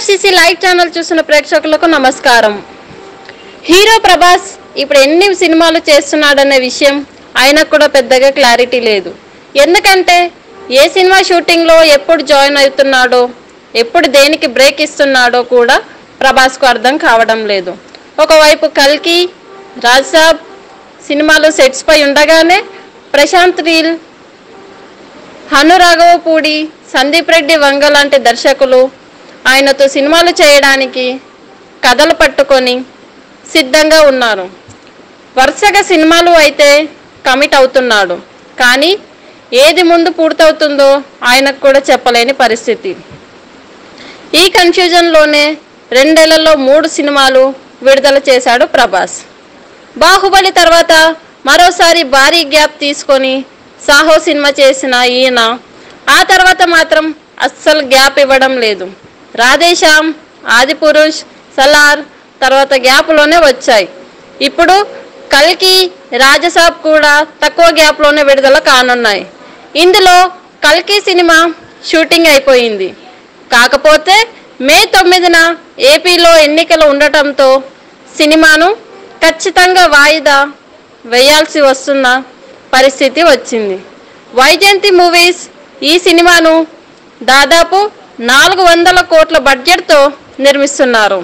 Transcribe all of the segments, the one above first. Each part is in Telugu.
టిఎఫ్సిసి లైవ్ ఛానల్ చూసిన ప్రేక్షకులకు నమస్కారం హీరో ప్రభాస్ ఇప్పుడు ఎన్ని సినిమాలు చేస్తున్నాడనే విషయం ఆయనకు కూడా పెద్దగా క్లారిటీ లేదు ఎందుకంటే ఏ సినిమా షూటింగ్లో ఎప్పుడు జాయిన్ అవుతున్నాడో ఎప్పుడు దేనికి బ్రేక్ ఇస్తున్నాడో కూడా ప్రభాస్కు అర్థం కావడం లేదు ఒకవైపు కల్కి రాజ్సాబ్ సినిమాలు సెట్స్ పై ఉండగానే ప్రశాంత్ నీల్ హనురాఘవపూడి సందీప్ రెడ్డి వంగ లాంటి దర్శకులు ఆయనతో సినిమాలు చేయడానికి కథలు పట్టుకొని సిద్ధంగా ఉన్నారు వరుసగా సినిమాలు అయితే కమిట్ అవుతున్నాడు కానీ ఏది ముందు పూర్తవుతుందో ఆయనకు కూడా చెప్పలేని పరిస్థితి ఈ కన్ఫ్యూజన్లోనే రెండేళ్లలో మూడు సినిమాలు విడుదల చేశాడు ప్రభాస్ బాహుబలి తర్వాత మరోసారి భారీ గ్యాప్ తీసుకొని సాహో సినిమా చేసిన ఈయన ఆ తర్వాత మాత్రం అస్సలు గ్యాప్ ఇవ్వడం లేదు రాధేశ్యామ్ ఆదిపురుష్ సలార్ తర్వాత గ్యాప్లోనే వచ్చాయి ఇప్పుడు కల్కి రాజసాబ్ కూడా తక్కువ గ్యాప్లోనే విడుదల కానున్నాయి ఇందులో కల్కి సినిమా షూటింగ్ అయిపోయింది కాకపోతే మే తొమ్మిదిన ఏపీలో ఎన్నికలు ఉండటంతో సినిమాను ఖచ్చితంగా వాయిదా వేయాల్సి వస్తున్న పరిస్థితి వచ్చింది వైజయంతి మూవీస్ ఈ సినిమాను దాదాపు నాలుగు వందల కోట్ల బడ్జెట్తో నిర్మిస్తున్నారు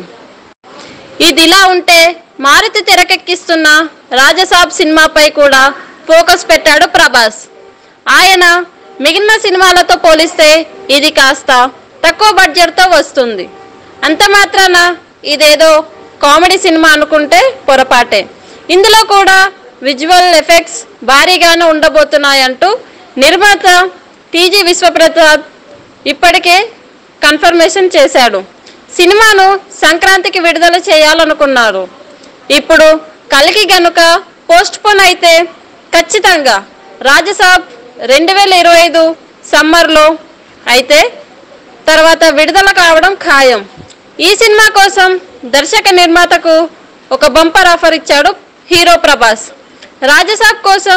ఇదిలా ఉంటే మారుతి తెరకెక్కిస్తున్న రాజసాబ్ సినిమాపై కూడా ఫోకస్ పెట్టాడు ప్రభాస్ ఆయన మిగిలిన సినిమాలతో పోలిస్తే ఇది కాస్త తక్కువ బడ్జెట్తో వస్తుంది అంత మాత్రాన ఇదేదో కామెడీ సినిమా అనుకుంటే పొరపాటే ఇందులో కూడా విజువల్ ఎఫెక్ట్స్ భారీగానే ఉండబోతున్నాయంటూ నిర్మాత టీజీ విశ్వప్రసాద్ ఇప్పటికే కన్ఫర్మేషన్ చేశాడు సినిమాను సంక్రాంతికి విడుదల చేయాలనుకున్నారు ఇప్పుడు కలిగి గనుక పోస్ట్ పోన్ అయితే ఖచ్చితంగా రాజసాబ్ రెండు వేల ఇరవై ఐదు సమ్మర్లో అయితే తర్వాత విడుదల కావడం ఖాయం ఈ సినిమా కోసం దర్శక నిర్మాతకు ఒక బంపర్ ఆఫర్ ఇచ్చాడు హీరో ప్రభాస్ రాజసాబ్ కోసం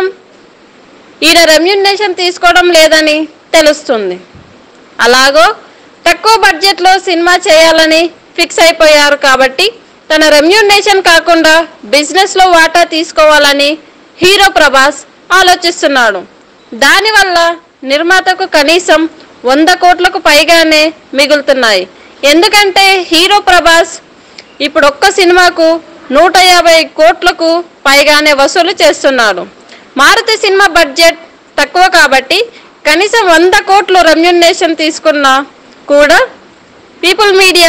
ఈయన రెమ్యునేషన్ తీసుకోవడం లేదని తెలుస్తుంది అలాగో తక్కువ బడ్జెట్లో సినిమా చేయాలని ఫిక్స్ అయిపోయారు కాబట్టి తన రెమ్యునేషన్ కాకుండా బిజినెస్లో వాటా తీసుకోవాలని హీరో ప్రభాస్ ఆలోచిస్తున్నాడు దానివల్ల నిర్మాతకు కనీసం వంద కోట్లకు పైగానే మిగులుతున్నాయి ఎందుకంటే హీరో ప్రభాస్ ఇప్పుడు ఒక్క సినిమాకు నూట యాభై కోట్లకు పైగానే వసూలు చేస్తున్నాడు మారుతి సినిమా బడ్జెట్ తక్కువ కాబట్టి కనీసం వంద కోట్లు రెమ్యునేషన్ తీసుకున్నా కూడా పీపుల్ మీడియా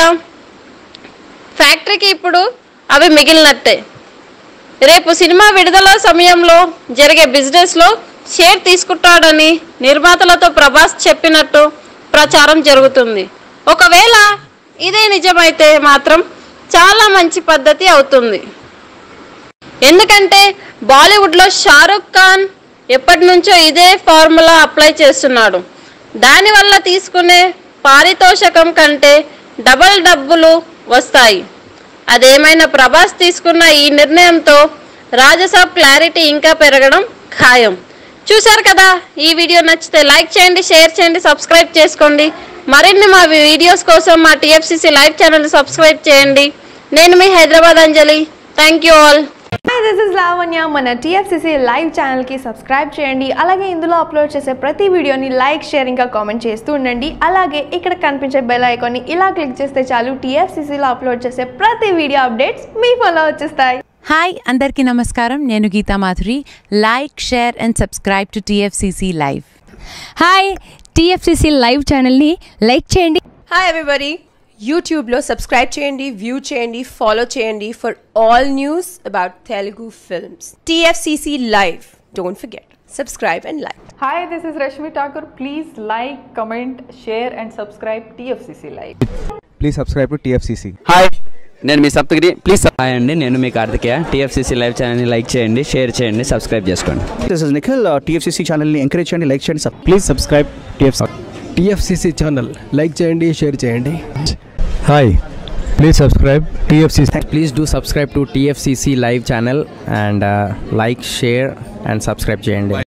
ఫ్యాక్టరీకి ఇప్పుడు అవి మిగిలినట్టే రేపు సినిమా విడుదల సమయంలో జరిగే బిజినెస్లో షేర్ తీసుకుంటాడని నిర్మాతలతో ప్రభాస్ చెప్పినట్టు ప్రచారం జరుగుతుంది ఒకవేళ ఇదే నిజమైతే మాత్రం చాలా మంచి పద్ధతి అవుతుంది ఎందుకంటే బాలీవుడ్లో షారుఖ్ ఖాన్ ఎప్పటి నుంచో ఇదే ఫార్ములా అప్లై చేస్తున్నాడు దానివల్ల తీసుకునే పారితోషకం కంటే డబల్ డబ్బులు వస్తాయి అదేమైనా ప్రభాస్ తీసుకున్న ఈ నిర్ణయంతో రాజసాబ్ క్లారిటీ ఇంకా పెరగడం ఖాయం చూశారు కదా ఈ వీడియో నచ్చితే లైక్ చేయండి షేర్ చేయండి సబ్స్క్రైబ్ చేసుకోండి మరిన్ని మా వీడియోస్ కోసం మా టీఎఫ్సిసి లైవ్ ఛానల్ సబ్స్క్రైబ్ చేయండి నేను మీ Hyderabad Anjali thank you all hi this is Lavanya మన టీఎఫ్సిసి లైవ్ ఛానల్కి సబ్స్క్రైబ్ చేయండి అలాగే ఇందులో అప్లోడ్ చేసే ప్రతి వీడియోని లైక్ షేర్ ఇంకా కామెంట్ చేస్తూ ఉండండి అలాగే ఇక్కడ కనిపించే బెల్ ఐకాన్ని ఇలా క్లిక్ చేస్తే చాలు టీఎఫ్సిసిలో అప్లోడ్ చేసే ప్రతి వీడియో అప్డేట్స్ మీ ఫోన్లో వచ్చేస్తాయి హాయ్ అందరికీ నమస్కారం నేను Geetha Madhuri like share and subscribe to TFCC live hi TFCC live ఛానల్ని లైక్ చేయండి హాయ్ ఎవ్రీబడి యూట్యూబ్లో సబ్స్క్రైబ్ చేయండి వ్యూ చేయండి ఫాలో చేయండి for all news about Telugu films TFCC live don't forget subscribe and like Hi, this is Rashmi Thakur. Please like, comment, share, and subscribe TFCC Live. Please subscribe to TFCC hi నేను మీ సప్తగిరి ప్లీజ్ హాయ్ అండి నేను మీ కార్తికేయ టీఎఫ్సీసీ లైవ్ ఛానల్ని లైక్ చేయండి షేర్ చేయండి సబ్స్క్రైబ్ చేసుకోండి దిస్ ఇస్ నిఖిల్ టీఎఫ్సీసీ ఛానల్ని ఎంకరేజ్ చేయండి లైక్ చేయండి please subscribe TFC TFCC channel like చేయండి షేర్ చేయండి hi please subscribe TFCC please do subscribe to TFCC live channel and like share and subscribe చేయండి